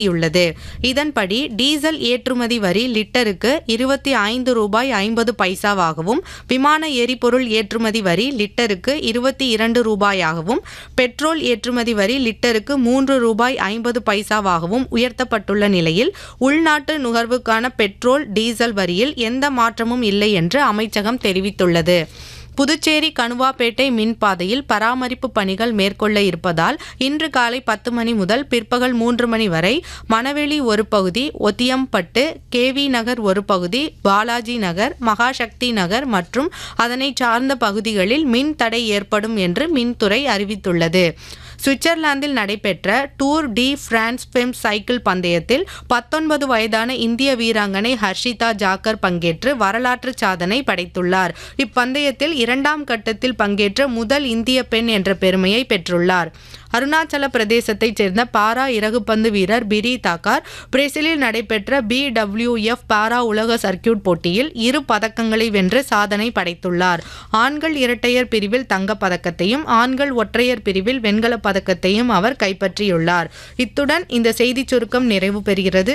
உள்ளது இதன்படி டீசல் ஏற்றுமதி வரி லிட்டருக்கு இருபத்தி ஐந்து ரூபாய் ஐம்பது பைசாவாகவும் விமான எரிபொருள் ஏற்றுமதி வரி லிட்டருக்கு இருபத்தி இரண்டு ரூபாயாகவும் பெட்ரோல் ஏற்றுமதி வரி லிட்டருக்கு மூன்று ரூபாய் ஐம்பது பைசாவாகவும் உயர்த்தப்பட்டுள்ள நிலையில் உள்நாட்டு நுகர்வுக்கான பெட்ரோல் டீசல் வரியில் எந்த மாற்றமும் இல்லை என்று அமைச்சகம் தெரிவித்துள்ளது புதுச்சேரி கணுவாப்பேட்டை மின்பாதையில் பராமரிப்பு பணிகள் மேற்கொள்ள இருப்பதால் இன்று காலை பத்து மணி முதல் பிற்பகல் மூன்று மணி வரை மணவெளி ஒரு பகுதி ஒத்தியம்பட்டு கேவி நகர் ஒரு பகுதி பாலாஜி நகர் மகாசக்தி நகர் மற்றும் அதனை சார்ந்த பகுதிகளில் மின் தடை ஏற்படும் என்று மின்துறை அறிவித்துள்ளது சுவிட்சர்லாந்தில் நடைபெற்ற டூர் டி பிரான்ஸ் பெம் சைக்கிள் பந்தயத்தில் பத்தொன்பது வயதான இந்திய வீராங்கனை ஹர்ஷிதா ஜாக்கர் பங்கேற்று வரலாற்று சாதனை படைத்துள்ளார் இப்பந்தயத்தில் இரண்டாம் கட்டத்தில் பங்கேற்ற முதல் இந்திய பெண் என்ற பெருமையை பெற்றுள்ளார் அருணாச்சல பிரதேசத்தைச் சேர்ந்த பாரா இறகுப்பந்து வீரர் பிரி தாக்கார் பிரேசிலில் நடைபெற்ற பிடபிள்யூஎஃப் பாரா உலக சர்க்கியூட் போட்டியில் இரு பதக்கங்களை வென்று சாதனை படைத்துள்ளார் ஆண்கள் இரட்டையர் பிரிவில் தங்கப் பதக்கத்தையும் ஆண்கள் ஒற்றையர் பிரிவில் வெண்கலப் பதக்கத்தையும் அவர் கைப்பற்றியுள்ளார் இத்துடன் இந்த செய்திச் சுருக்கம் நிறைவு பெறுகிறது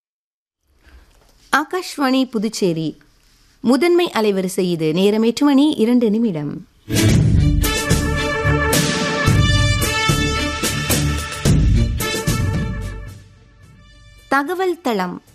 ஆகாஷ்வாணி புதுச்சேரி முதன்மை அலைவரிசை இது நேரம் எட்டு மணி இரண்டு நிமிடம் தகவல் தளம்